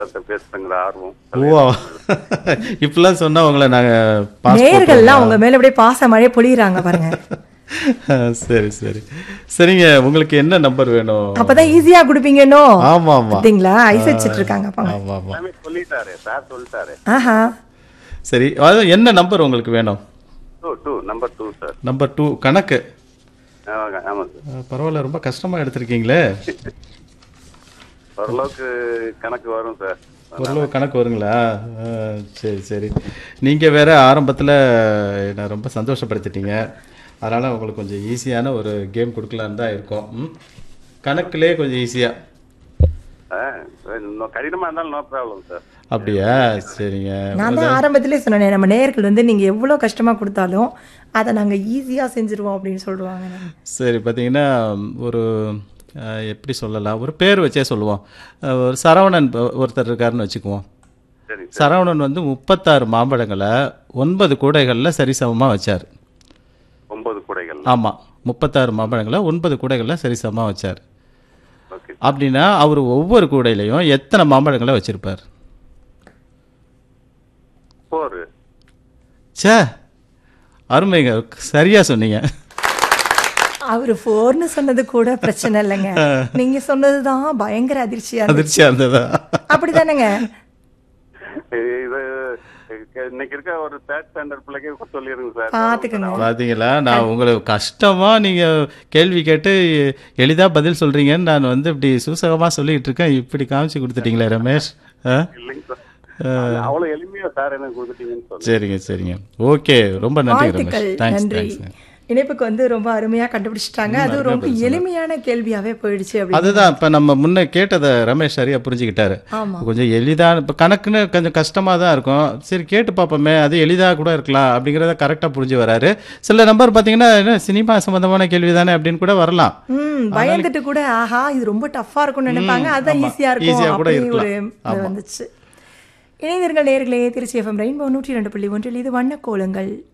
பேசுறங்கிற ஆர்வம் ஓ இப்படிலாம் சொன்னா உங்களை நாங்க pass நேயர்கள்லாம் உங்க மேல அப்படியே பாச மழையை பொழியறாங்க பாருங்க போட்டுருவோம். சரி சரி சரிங்க உங்களுக்கு என்ன நம்பர் வேணும் அப்பதான் ஈஸியா குடுப்பீங்கன்னோ ஆமா ஆமா பாத்தீங்களா ஐஸ் வச்சிட்டு இருக்காங்க பாங்க ஆமா ஆமா எல்லாமே சொல்லிட்டாரு சார் சொல்லிட்டாரு ஆஹா சரி அது என்ன நம்பர் உங்களுக்கு வேணும் two two number two sir number two கணக்கு ஆமாங்க ஆமாம் சார் அஹ், பரவாயில்ல ரொம்ப கஷ்டமா எடுத்திருக்கீங்களே ஓரளவுக்கு கணக்கு வரும் சார் ஓரளவு கணக்கு வருங்களா அஹ், சரி சரி நீங்க வேற ஆரம்பத்துல என்னை ரொம்ப சந்தோஷப்படுத்திட்டீங்க அதனால உங்களுக்கு கொஞ்சம் ஈஸியான ஒரு கேம் கொடுக்கலான்னு தான் இருக்கோம் ம்? கணக்குலே கொஞ்சம் ஈஸியா ஆ, இன்னும் கடினமா இருந்தாலும் நோ ப்ராப்ளம் சார் அப்படியா சரிங்க நான் தான் ஆரம்பத்திலே சொன்னேன் நம்ம நேயர்கள் வந்து நீங்க எவ்வளவு கஷ்டமா கொடுத்தாலும் அதை நாங்க ஈஸியா செஞ்சிருவோம் அப்படின்னு சொல்லுவாங்க சரி பார்த்தீங்கன்னா ஒரு அஹ், எப்படி சொல்லலாம் ஒரு பேர் வச்சே சொல்லுவோம் அஹ், ஒரு சரவணன் ஒ- ஒருத்தர் இருக்காருன்னு வச்சுக்குவோம் சரி சரவணன் வந்து முப்பத்தாறு மாம்பழங்களை ஒன்பது கூடைகளில் சரிசமமாக வச்சார் ஒன்பது கூடைகள் ஆமாம் முப்பத்தாறு மாம்பழங்களை ஒன்பது கூடைகளில் சரிசமமாக வச்சார் ஓகே அப்படின்னா அவர் ஒவ்வொரு கூடையிலையும் எத்தனை மாம்பழங்களை வச்சிருப்பார் ஃபோர் ச்சே அருமைங்க சரியாக சொன்னீங்க அவரு போர்னு சொன்னது கூட பிரச்சனை இல்லைங்க நீங்க சொன்னதுதான் பயங்கர அதிர்ச்சியா இருந்துச்சு. அதிர்ச்சியாக இருந்ததா அப்படிதானேங்க இது இன்னைக்கு இருக்க ஒரு தேர்ட் ஸ்டாண்டர்ட் பிள்ளைக்கு சொல்லிருங்க சார் பாத்துக்கங்க பார்த்தீங்களா நான் உங்களுக்கு கஷ்டமாக நீங்கள் கேள்வி கேட்டு எளிதாக பதில் சொல்கிறீங்கன்னு நான் வந்து இப்படி சூசகமாக சொல்லிக்கிட்டு இருக்கேன் இப்படி காமிச்சு கொடுத்துட்டீங்களே ரமேஷ் ஆ இல்லைங்க சார் அவ்வளவு எளிமையா சார் எனக்கு கொடுத்துட்டீங்கன்னு சொல்லுங்க சரிங்க சரிங்க ஓகே ரொம்ப நன்றி ரமேஷ் வாழ்த்துக்கள் தேங்க்ஸ் நன்றி தேங்க்ஸ் இணைப்புக்கு வந்து ரொம்ப அருமையா கண்டுபிடிச்சிட்டாங்க அது ரொம்ப எளிமையான கேள்வியாவே போயிடுச்சு அப்படி அதுதான் இப்போ நம்ம முன்ன கேட்டதை ரமேஷ் சரியா புரிஞ்சுக்கிட்டாரு ஆமா கொஞ்சம் எளிதான இப்போ கணக்குன்னு கொஞ்சம் கஷ்டமாக தான் இருக்கும் சரி கேட்டு பார்ப்போமே அது எளிதாக கூட இருக்கலாம் அப்படிங்கிறத கரெக்டாக புரிஞ்சு வராரு சில நம்பர் பார்த்தீங்கன்னா என்ன சினிமா சம்பந்தமான கேள்வி தானே அப்படின்னு கூட வரலாம் ம் பயந்துட்டு கூட ஆஹா இது ரொம்ப டஃப்பா இருக்கும்னு நினைப்பாங்க அதான் ஆமா. ஈஸியா இருக்கும் ஈஸியா கூட அப்படி ஒரு இருக்கலாம். இது வந்துச்சு இணைந்தர்கள் நேர்களே திருச்சி எஃப்எம் ரெயின்போ நூற்றி ரெண்டு புள்ளி ஒன்றில் இது வண்ண கோலங்கள்